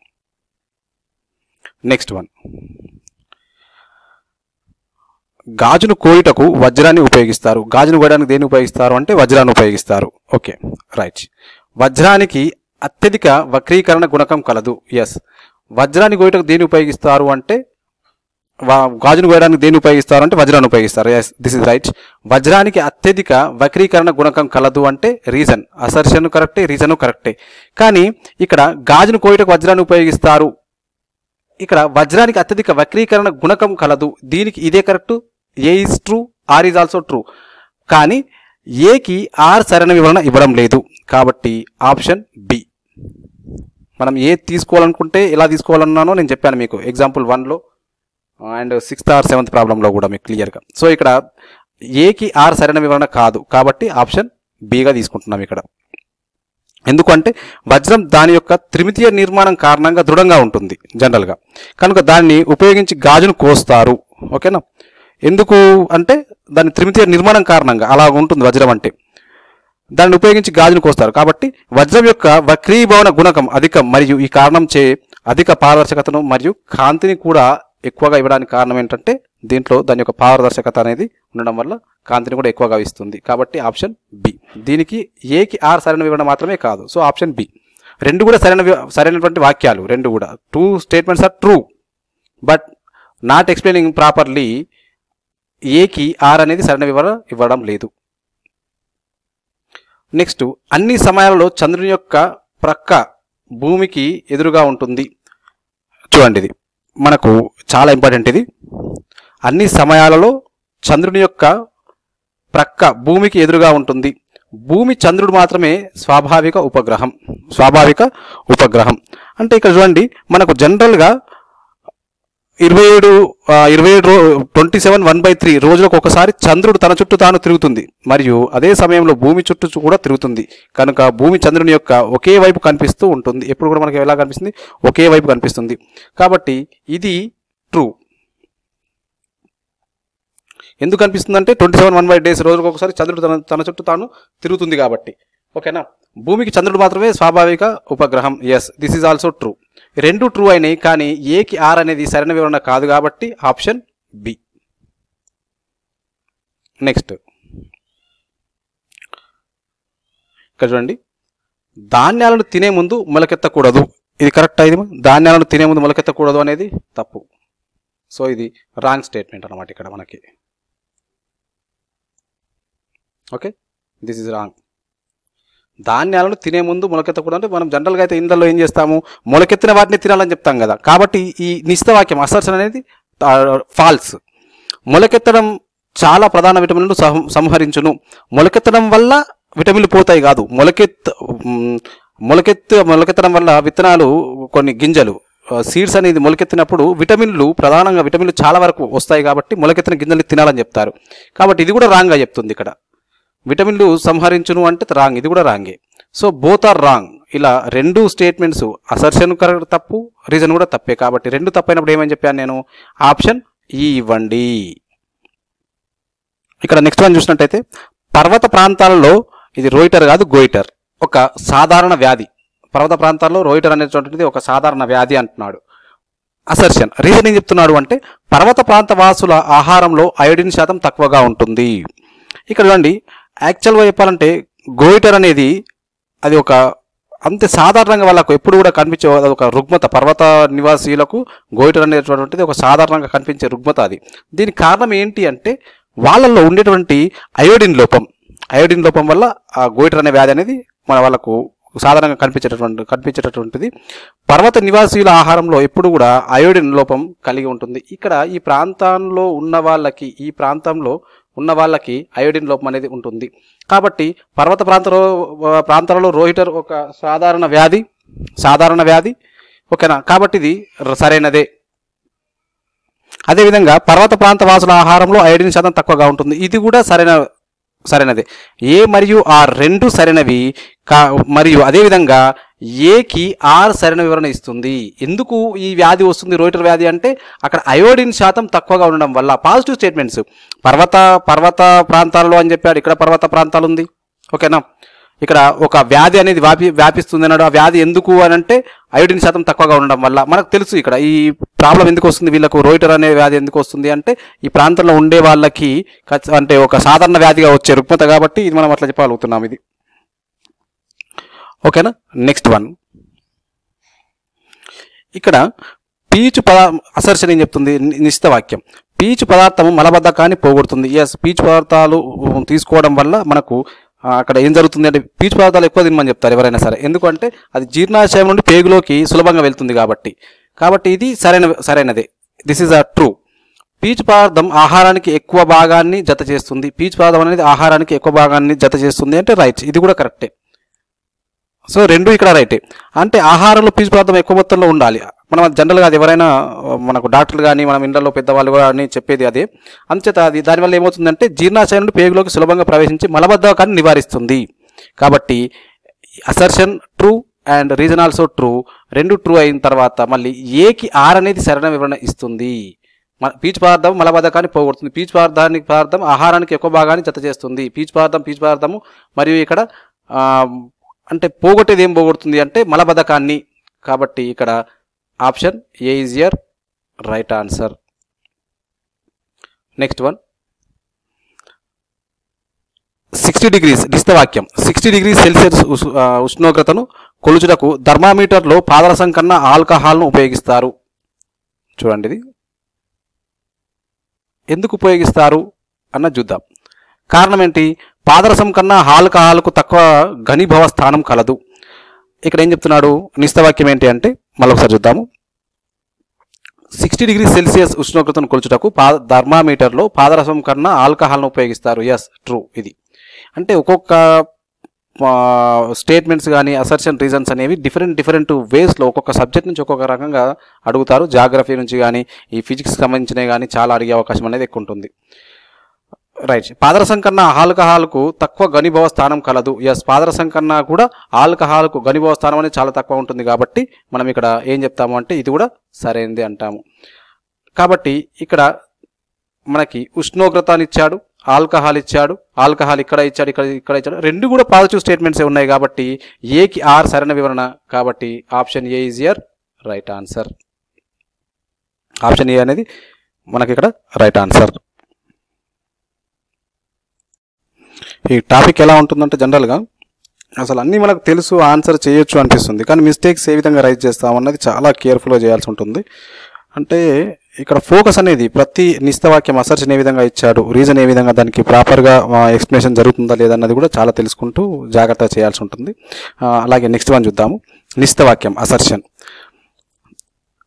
next one గాజును కోయుటకు వజ్రాన్ని ఉపయోగిస్తారు గాజును కోయడానికి దేన్ని ఉపయోగిస్తారు అంటే వజ్రాన్ని ఉపయోగిస్తారు ఓకే రైట్ వజ్రానికి అత్యధిక వక్రీకరణ గుణకం కలదు ఎస్ వజ్రాన్ని కోయటకు దేన్ని ఉపయోగిస్తారు అంటే వా- గాజును కోయడానికి దేన్ని ఉపయోగిస్తారు అంటే వజ్రాన్ని ఉపయోగిస్తారు ఎస్ దిస్ ఇస్ రైట్ వజ్రానికి అత్యధిక వక్రీకరణ గుణకం కలదు అంటే రీజన్ అసర్షన్ కరెక్టే రీజను కరెక్టే కానీ ఇక్కడ గాజును కోయటకు వజ్రాన్ని ఉపయోగిస్తారు ఇక్కడ వజ్రానికి అత్యధిక వక్రీకరణ గుణకం కలదు దీనికి ఇదే correct A is true R is also true కానీ ఏకి ఆర్ సరైన వివరణ ఇవ్వడం లేదు కాబట్టి ఆప్షన్ బి మనం ఏ తీసుకోవాలనుకుంటే ఎలా తీసుకోవాలన్నానో నేను చెప్పాను మీకు ఎగ్జాంపుల్ వన్లో అండ్ సిక్స్త్ ఆర్ సెవెంత్ ప్రాబ్లంలో కూడా మీకు క్లియర్గా సో ఇక్కడ ఏకి ఆర్ సరైన వివరణ కాదు కాబట్టి ఆప్షన్ బిగా తీసుకుంటున్నాం ఇక్కడ ఎందుకంటే వజ్రం దాని యొక్క త్రిమితీయ నిర్మాణం కారణంగా దృఢంగా ఉంటుంది జనరల్గా కనుక దాన్ని ఉపయోగించి గాజును కోస్తారు ఓకేనా ఎందుకు అంటే దాని త్రిమితీయ నిర్మాణం కారణంగా అలా ఉంటుంది వజ్రం అంటే దాన్ని ఉపయోగించి గాజును కోస్తారు కాబట్టి వజ్రం యొక్క వక్రీభవన గుణకం అధికం మరియు ఈ కారణం చే అధిక పారదర్శకతను మరియు కాంతిని కూడా ఎక్కువగా ఇవ్వడానికి కారణం ఏంటంటే దీంట్లో దాని యొక్క పారదర్శకత అనేది ఉండడం వల్ల కాంతిని కూడా ఎక్కువగా ఇస్తుంది కాబట్టి ఆప్షన్ బి దీనికి ఏకి ఆర్ సరైన వివరణ మాత్రమే కాదు సో ఆప్షన్ బి రెండు కూడా సరైన వి- సరైనటువంటి వాక్యాలు రెండు కూడా two statements are true but not explaining properly ఏకి ఆర్ అనేది సరైన వివరణ ఇవ్వడం లేదు నెక్స్ట్ అన్ని సమయాలలో చంద్రుని యొక్క ప్రక్క భూమికి ఎదురుగా ఉంటుంది చూడండి ఇది మనకు చాలా ఇంపార్టెంట్ ఇది అన్ని సమయాలలో చంద్రుని యొక్క ప్రక్క భూమికి ఎదురుగా ఉంటుంది భూమి చంద్రుడు మాత్రమే స్వాభావిక ఉపగ్రహం స్వాభావిక ఉపగ్రహం అంటే ఇక్కడ చూడండి మనకు జనరల్గా ఇరవై ఏడు ఆ, ఇరవై ఏడు twenty seven one by three రోజులకు ఒకసారి చంద్రుడు తన చుట్టూ తాను తిరుగుతుంది మరియు అదే సమయంలో భూమి చుట్టూ చు- కూడా తిరుగుతుంది కనుక భూమి చంద్రుని యొక్క ఒకే వైపు కనిపిస్తూ ఉంటుంది ఎప్పుడు కూడా మనకి ఎలా కనిపిస్తుంది ఒకే వైపు కనిపిస్తుంది కాబట్టి ఇది ట్రూ ఎందుకు కనిపిస్తుంది అంటే twenty seven one by days రోజుకు ఒకసారి చంద్రుడు తన తన చుట్టూ తాను తిరుగుతుంది కాబట్టి ఓకేనా భూమికి చంద్రుడు మాత్రమే స్వాభావిక ఉపగ్రహం yes this is also true రెండు ట్రూ అయినాయి కానీ ఏకి ఆర్ అనేది సరైన వివరణ కాదు కాబట్టి ఆప్షన్ బి నెక్స్ట్ ఇక్కడ చూడండి ధాన్యాలను తినే ముందు మొలకెత్తకూడదు ఇది కరెక్ట్ ఇది ధాన్యాలను తినే ముందు మొలకెత్తకూడదు అనేది తప్పు సో ఇది రాంగ్ స్టేట్మెంట్ అనమాట ఇక్కడ మనకి ఓకే దిస్ ఇస్ రాంగ్ ధాన్యాలను తినే ముందు మొలకెత్తకూడదు అంటే మనం జనరల్గా అయితే ఇందులో ఏం చేస్తాము మొలకెత్తిన వాటిని తినాలని చెప్తాం కదా కాబట్టి ఈ నిశ్చిత వాక్యం అసర్షన్ అనేది ఫాల్స్ మొలకెత్తడం చాలా ప్రధాన విటమిన్లు సహ- సంహరించును మొలకెత్తడం వల్ల విటమిన్లు పోతాయి కాదు మొలకెత్త మ్, మొలకెత్తు మొలకెత్తడం వల్ల విత్తనాలు కొన్ని గింజలు సీడ్స్ అనేది మొలకెత్తినప్పుడు విటమిన్లు ప్రధానంగా విటమిన్లు చాలా వరకు వస్తాయి కాబట్టి మొలకెత్తిన గింజలు తినాలని చెప్తారు కాబట్టి ఇది కూడా రాంగ్గా చెప్తుంది ఇక్కడ విటమిన్లు సంహరించును అంటే రాంగ్ ఇది కూడా రాంగే సో బోత్ ఆర్ రాంగ్ ఇలా రెండు స్టేట్మెంట్స్ అసర్షన్ కరెక్ట్ తప్పు రీజన్ కూడా తప్పే కాబట్టి రెండు తప్పైనప్పుడు ఏమని చెప్పాను నేను ఆప్షన్ ఈ ఇవ్వండి ఇక్కడ నెక్స్ట్ వన్ చూసినట్టయితే పర్వత ప్రాంతాలలో ఇది రోయిటర్ కాదు గోయిటర్ ఒక సాధారణ వ్యాధి పర్వత ప్రాంతాల్లో రోయిటర్ అనేటువంటిది ఒక సాధారణ వ్యాధి అంటున్నాడు అసర్షన్ రీజన్ ఏం చెప్తున్నాడు అంటే పర్వత ప్రాంత వాసుల ఆహారంలో అయోడిన్ శాతం తక్కువగా ఉంటుంది ఇక్కడ చూడండి యాక్చువల్గా చెప్పాలంటే గోయిటర్ అనేది అది ఒక అంతే సాధారణంగా వాళ్ళకు ఎప్పుడు కూడా కనిపించే అది ఒక రుగ్మత పర్వత నివాసీలకు గోయిటర్ అనేటువంటిది ఒక సాధారణంగా కనిపించే రుగ్మత అది దీనికి కారణం ఏంటి అంటే వాళ్ళల్లో ఉండేటువంటి అయోడిన్ లోపం అయోడిన్ లోపం వల్ల ఆ గోయిటర్ అనే వ్యాధి అనేది మన వాళ్ళకు సాధారణంగా కనిపించేటటువంటి కనిపించేటటువంటిది పర్వత నివాసీల ఆహారంలో ఎప్పుడు కూడా అయోడిన్ లోపం కలిగి ఉంటుంది ఇక్కడ ఈ ప్రాంతంలో ఉన్న వాళ్ళకి ఈ ప్రాంతంలో ఉన్న వాళ్ళకి అయోడిన్ లోపం అనేది ఉంటుంది కాబట్టి పర్వత ప్రాంతంలో ప్రాంతాలలో రోహిటర్ ఒక సాధారణ వ్యాధి సాధారణ వ్యాధి ఓకేనా కాబట్టి ఇది ర- సరైనదే అదేవిధంగా పర్వత ప్రాంత వాసుల ఆహారంలో అయోడిన్ శాతం తక్కువగా ఉంటుంది ఇది కూడా సరైన సరైనదే ఏ మరియు ఆర్ రెండు సరైనవి కా మరియు అదేవిధంగా ఏకి ఆర్ సరైన వివరణ ఇస్తుంది ఎందుకు ఈ వ్యాధి వస్తుంది రోయిటర్ వ్యాధి అంటే అక్కడ అయోడిన్ శాతం తక్కువగా ఉండడం వల్ల పాజిటివ్ స్టేట్మెంట్స్ పర్వత పర్వత ప్రాంతాల్లో అని చెప్పాడు ఇక్కడ పర్వత ప్రాంతాలు ఉంది ఓకేనా ఇక్కడ ఒక వ్యాధి అనేది వ్యాపి వ్యాపిస్తుంది అన్నాడు ఆ వ్యాధి ఎందుకు అని అంటే అయోడిన్ శాతం తక్కువగా ఉండడం వల్ల మనకు తెలుసు ఇక్కడ ఈ ప్రాబ్లం ఎందుకు వస్తుంది వీళ్ళకు రోయిటర్ అనే వ్యాధి ఎందుకు వస్తుంది అంటే ఈ ప్రాంతంలో ఉండే వాళ్ళకి ఖచ్చ- అంటే ఒక సాధారణ వ్యాధిగా వచ్చే రుగ్మత కాబట్టి ఇది మనం అట్లా చెప్పగలుగుతున్నాం ఇది ఓకేనా నెక్స్ట్ వన్ ఇక్కడ పీచు పదా అసర్షన్ ఏం చెప్తుంది ని- నిశ్చిత వాక్యం పీచు పదార్థము మలబద్ధకాన్ని పోగొడుతుంది ఎస్ పీచు పదార్థాలు ఉమ్, తీసుకోవడం వల్ల మనకు ఆ, అక్కడ ఏం జరుగుతుంది అంటే పీచు పదార్థాలు ఎక్కువ తినమని చెప్తారు ఎవరైనా సరే ఎందుకంటే అది జీర్ణాశయం నుండి పేగులోకి సులభంగా వెళ్తుంది కాబట్టి కాబట్టి ఇది సరైన సరైనదే దిస్ ఈజ్ అ ట్రూ పీచు పదార్థం ఆహారానికి ఎక్కువ భాగాన్ని జత చేస్తుంది పీచు పదార్థం అనేది ఆహారానికి ఎక్కువ భాగాన్ని జత చేస్తుంది అంటే రైట్ ఇది కూడా కరెక్టే సో రెండు ఇక్కడ రైటే అంటే ఆహారంలో పీచు పదార్థం ఎక్కువ మొత్తంలో ఉండాలి మనం జనరల్గా అది ఎవరైనా ఆ, మనకు డాక్టర్లు కానీ మనం ఇండ్లలో పెద్దవాళ్ళు కానీ చెప్పేది అదే అంచేత అది దానివల్ల ఏమవుతుందంటే జీర్ణాశయం నుండి పేగులోకి సులభంగా ప్రవేశించి మలబద్ధకాన్ని నివారిస్తుంది కాబట్టి assertion true and reason also true రెండు ట్రూ అయిన తర్వాత మళ్ళీ ఏకి ఆర్ అనేది సరైన వివరణ ఇస్తుంది మ- పీచు పదార్థం మలబద్ధకాన్ని పోగొడుతుంది పీచు పదార్థానికి పదార్థం ఆహారానికి ఎక్కువ భాగాన్ని జత చేస్తుంది పీచు పదార్థం పీచు పదార్థము మరియు ఇక్కడ ఆ, అంటే పోగొట్టేది ఏం పోగొడుతుంది అంటే మలబద్ధకాన్ని కాబట్టి ఇక్కడ option A is your right answer next one sixty degrees వాక్యం సిక్స్టీ డిగ్రీ సెల్సియస్ ఉష్- ఆ, ఉష్ణోగ్రతను కొలుచుటకు థర్మామీటర్లో పాదరసం కన్నా ఆల్కహాల్ను ఉపయోగిస్తారు చూడండి ఇది ఎందుకు ఉపయోగిస్తారు అన్న చూద్దాం కారణం ఏంటి పాదరసం కన్నా ఆల్కహాల్కు తక్కువ ఘనీభవ స్థానం కలదు ఇక్కడ ఏం చెప్తున్నాడు నిస్తవాక్యం ఏంటి అంటే మళ్ళీ ఒకసారి చూద్దాము సిక్స్టీ డిగ్రీ సెల్సియస్ ఉష్ణోగ్రతను కొలుచుటకు పా థర్మామీటర్లో పాదరసం కన్నా ఆల్కహాల్ను ఉపయోగిస్తారు ఎస్ ట్రూ ఇది అంటే ఒక్కొక్క స్టేట్మెంట్స్ కానీ అసర్షన్ రీజన్స్ అనేవి డిఫరెంట్ డిఫరెంట్ వేస్లో ఒక్కొక్క సబ్జెక్ట్ నుంచి ఒక్కొక్క రకంగా అడుగుతారు జాగ్రఫీ నుంచి కానీ ఈ ఫిజిక్స్ సంబంధించినవి కానీ చాలా అడిగే అవకాశం అనేది ఎక్కువ ఉంటుంది రైట్ పాదరసం కన్నా ఆల్కహాల్కు తక్కువ ఘనీభవ స్థానం కలదు ఎస్ పాదరసం కన్నా కూడా ఆల్కహాల్కు ఘనీభవ స్థానం అనేది చాలా తక్కువ ఉంటుంది కాబట్టి మనం ఇక్కడ ఏం చెప్తాము అంటే ఇది కూడా సరైనది అంటాము కాబట్టి ఇక్కడ మనకి ఉష్ణోగ్రత అని ఇచ్చాడు ఆల్కహాల్ ఇచ్చాడు ఆల్కహాల్ ఇక్కడ ఇచ్చాడు ఇక్కడ ఇక్కడ ఇచ్చాడు రెండు కూడా పాజిటివ్ స్టేట్మెంట్సే ఉన్నాయి కాబట్టి ఏకి ఆర్ సరైన వివరణ కాబట్టి option A is your right answer option A అనేది మనకి ఇక్కడ రైట్ ఆన్సర్ ఈ టాపిక్ ఎలా ఉంటుందంటే జనరల్గా అసలు అన్నీ మనకు తెలుసు ఆన్సర్ చేయొచ్చు అనిపిస్తుంది కానీ మిస్టేక్స్ ఏ విధంగా రైజ్ చేస్తాం అన్నది చాలా కేర్ఫుల్గా చేయాల్సి ఉంటుంది అంటే ఇక్కడ ఫోకస్ అనేది ప్రతి నిస్తవాక్యం అసర్షన్ ఏ విధంగా ఇచ్చాడు రీజన్ ఏ విధంగా దానికి ప్రాపర్గా ఎక్స్ప్లెనేషన్ జరుగుతుందా లేదన్నది కూడా చాలా తెలుసుకుంటూ జాగ్రత్తగా చేయాల్సి ఉంటుంది ఆ, అలాగే నెక్స్ట్ వన్ చూద్దాము నిస్తవాక్యం అసర్షన్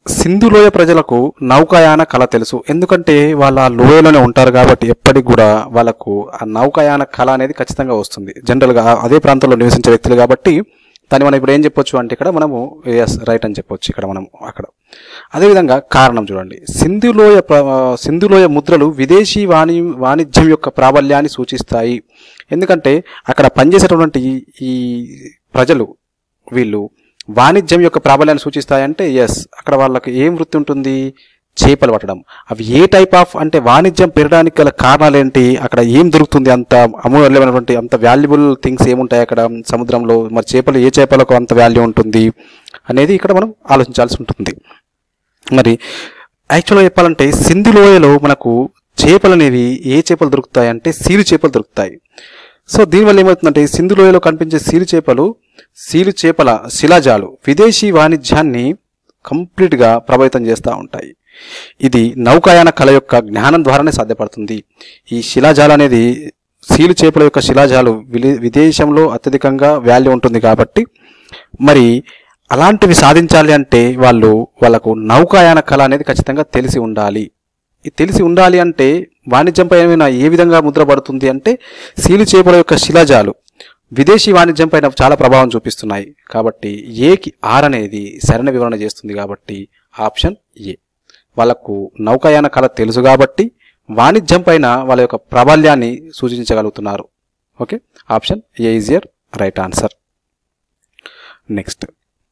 సింధులోయ ప్రజలకు నౌకాయాన కళ తెలుసు ఎందుకంటే వాళ్ళ లోయలోనే ఉంటారు కాబట్టి ఎప్పటికి కూడా వాళ్ళకు ఆ నౌకాయాన కళ అనేది ఖచ్చితంగా వస్తుంది జనరల్గా అదే ప్రాంతంలో నివసించే వ్యక్తులు కాబట్టి దాన్ని మనం ఇప్పుడు ఏం చెప్పొచ్చు అంటే ఇక్కడ మనము ఎస్ రైట్ అని చెప్పొచ్చు ఇక్కడ మనం అక్కడ అదేవిధంగా కారణం చూడండి సింధులోయ ప్ర- సింధులోయ ముద్రలు విదేశీ వాణి వాణిజ్యం యొక్క ప్రాబల్యాన్ని సూచిస్తాయి ఎందుకంటే అక్కడ పనిచేసేటటువంటి ఈ- ఈ ప్రజలు వీళ్ళు వాణిజ్యం యొక్క ప్రాబల్యాన్ని సూచిస్తాయంటే ఎస్ అక్కడ వాళ్ళకి ఏం వృత్తి ఉంటుంది చేపలు పట్టడం అవి ఏ టైప్ ఆఫ్ అంటే వాణిజ్యం పెరగడానికి గల కారణాలు ఏంటి అక్కడ ఏం దొరుకుతుంది అంత అమూల్యమైనటువంటి అంత వాల్యుబుల్ థింగ్స్ ఏముంటాయి అక్కడ సముద్రంలో మరి చేపలు ఏ చేపలకు అంత వాల్యూ ఉంటుంది అనేది ఇక్కడ మనం ఆలోచించాల్సి ఉంటుంది మరి యాక్చువల్గా చెప్పాలంటే సింధు లోయలో మనకు చేపలు అనేవి ఏ చేపలు దొరుకుతాయి అంటే సీలు చేపలు దొరుకుతాయి సో దీనివల్ల ఏమవుతుందంటే సింధు లోయలో కనిపించే సీలు చేపలు సీలు చేపల శిలాజాలు విదేశీ వాణిజ్యాన్ని కంప్లీట్గా ప్రభావితం చేస్తూ ఉంటాయి ఇది నౌకాయాన కళ యొక్క జ్ఞానం ద్వారానే సాధ్యపడుతుంది ఈ శిలాజాలు అనేది సీలు చేపల యొక్క శిలాజాలు విలి- విదేశంలో అత్యధికంగా వాల్యూ ఉంటుంది కాబట్టి మరి అలాంటివి సాధించాలి అంటే వాళ్ళు వాళ్ళకు నౌకాయాన కళ అనేది ఖచ్చితంగా తెలిసి ఉండాలి ఇది తెలిసి ఉండాలి అంటే వాణిజ్యంపై ఏమైనా ఏ విధంగా ముద్ర పడుతుంది అంటే సీలు చేపల యొక్క శిలాజాలు విదేశీ వాణిజ్యం పైన చాలా ప్రభావం చూపిస్తున్నాయి కాబట్టి ఏకి ఆర్ అనేది సరైన వివరణ చేస్తుంది కాబట్టి ఆప్షన్ ఏ వాళ్ళకు నౌకాయాన కళ తెలుసు కాబట్టి వాణిజ్యం పైన వాళ్ళ యొక్క ప్రాబల్యాన్ని సూచించగలుగుతున్నారు okay option A is your right answer next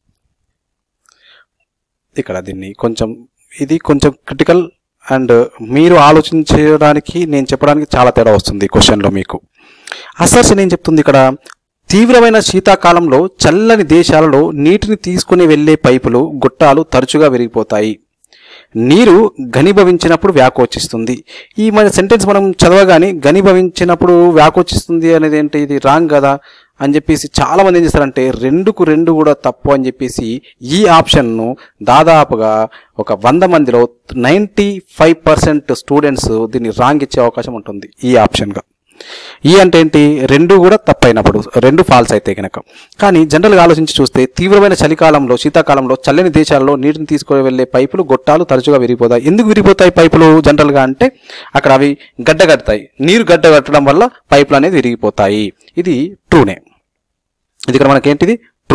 ఇక్కడ దీన్ని కొంచెం ఇది కొంచెం క్రిటికల్ అండ్ మీరు ఆలోచించడానికి నేను చెప్పడానికి చాలా తేడా వస్తుంది ఈ క్వశ్చన్లో మీకు అసర్షన్ ఏం చెప్తుంది ఇక్కడ తీవ్రమైన శీతాకాలంలో చల్లని దేశాలలో నీటిని తీసుకుని వెళ్ళే పైపులు గుట్టాలు తరచుగా విరిగిపోతాయి నీరు ఘనీభవించినప్పుడు వ్యాకోచిస్తుంది ఈ మన సెంటెన్స్ మనం చదవగానే ఘనీభవించినప్పుడు వ్యాకోచిస్తుంది అనేది ఏంటి ఇది రాంగ్ కదా అని చెప్పేసి చాలా మంది ఏం చేస్తారంటే రెండుకు రెండు కూడా తప్పు అని చెప్పేసి ఈ ఆప్షన్ను దాదాపుగా ఒక వంద మందిలో నైంటీ ఫైవ్ పర్సెంట్ స్టూడెంట్స్ దీన్ని రాంగ్ ఇచ్చే అవకాశం ఉంటుంది ఈ ఆప్షన్గా ఈ అంటే ఏంటి రెండు కూడా తప్పైనప్పుడు రెండు ఫాల్స్ అయితే కనుక కానీ జనరల్గా ఆలోచించి చూస్తే తీవ్రమైన చలికాలంలో శీతాకాలంలో చల్లని దేశాలలో నీటిని తీసుకొని వెళ్ళే పైపులు గొట్టాలు తరచుగా విరిగిపోతాయి ఎందుకు విరిగిపోతాయి పైపులు జనరల్గా అంటే అక్కడ అవి గడ్డ కడతాయి నీరు గడ్డ కట్టడం వల్ల పైపులు అనేది విరిగిపోతాయి ఇది ట్రూనే ఇది ఇక్కడ మనకేంటిది ట్రూ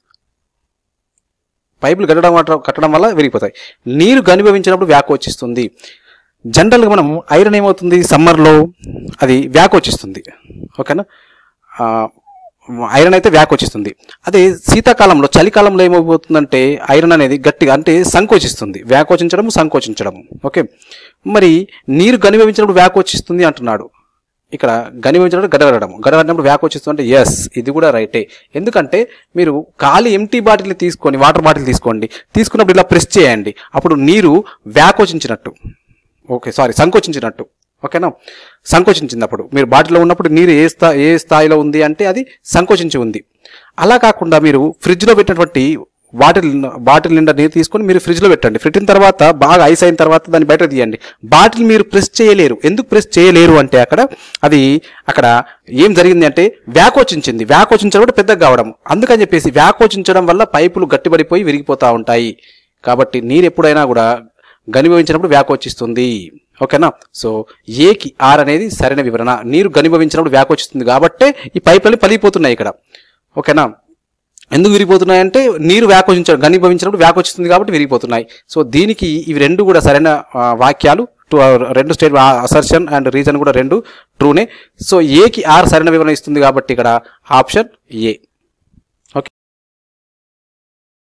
పైపులు కట్టడం వల్ల- కట్టడం వల్ల విరిగిపోతాయి నీరు గనిభవించినప్పుడు వ్యాకోచిస్తుంది జనరల్గా మనం ఐరన్ ఏమవుతుంది సమ్మర్లో అది వ్యాకోచిస్తుంది ఓకేనా ఆ, ఐరన్ అయితే వ్యాకోచిస్తుంది అదే శీతాకాలంలో చలికాలంలో ఏమైపోతుందంటే ఐరన్ అనేది గట్టిగా అంటే సంకోచిస్తుంది వ్యాకోచించడం సంకోచించడం ఓకే మరి నీరు గనిభవించినప్పుడు వ్యాకోచిస్తుంది అంటున్నాడు ఇక్కడ గనిభవించినప్పుడు గడగడడం గడగడినప్పుడు వ్యాకోచిస్తుంది అంటే ఎస్ ఇది కూడా రైటే ఎందుకంటే మీరు ఖాళీ ఎంటీ బాటిల్ తీసుకొని వాటర్ బాటిల్ తీసుకోండి తీసుకున్నప్పుడు ఇలా ప్రెస్ చేయండి అప్పుడు నీరు వ్యాకోచించినట్టు ఓకే సారీ సంకోచించినట్టు ఓకేనా సంకోచించినప్పుడు మీరు బాటిల్లో ఉన్నప్పుడు నీరు ఏ స్థా ఏ స్థాయిలో ఉంది అంటే అది సంకోచించి ఉంది అలా కాకుండా మీరు ఫ్రిడ్జ్లో పెట్టినటువంటి బాటిల్ బాటిల్ నిండా నీరు తీసుకొని మీరు ఫ్రిడ్జ్లో పెట్టండి పెట్టిన తర్వాత బాగా ఐస్ అయిన తర్వాత దాన్ని బయట తీయండి బాటిల్ మీరు ప్రెస్ చేయలేరు ఎందుకు ప్రెస్ చేయలేరు అంటే అక్కడ అది అక్కడ ఏం జరిగింది అంటే వ్యాకోచించింది వ్యాకోచించడం కూడా పెద్దగా కావడం అందుకని చెప్పేసి వ్యాకోచించడం వల్ల పైపులు గట్టిపడిపోయి విరిగిపోతూ ఉంటాయి కాబట్టి నీరు ఎప్పుడైనా కూడా గనిభవించినప్పుడు వ్యాకోచిస్తుంది ఓకేనా సో ఏకి ఆర్ అనేది సరైన వివరణ నీరు గనిభవించినప్పుడు వ్యాకోచిస్తుంది కాబట్టే ఈ పైపులని పలిగిపోతున్నాయి ఇక్కడ ఓకేనా ఎందుకు విరిగిపోతున్నాయంటే నీరు వ్యాకోచించడం గనిభవించినప్పుడు వ్యాకోచిస్తుంది కాబట్టి విరిగిపోతున్నాయి సో దీనికి ఇవి రెండు కూడా సరైన ఆ, వాక్యాలు టు- రెండు స్టేట్ అసర్షన్ అండ్ రీజన్ కూడా రెండు ట్రూనే సో ఏకి ఆర్ సరైన వివరణ ఇస్తుంది కాబట్టి ఇక్కడ ఆప్షన్ ఏ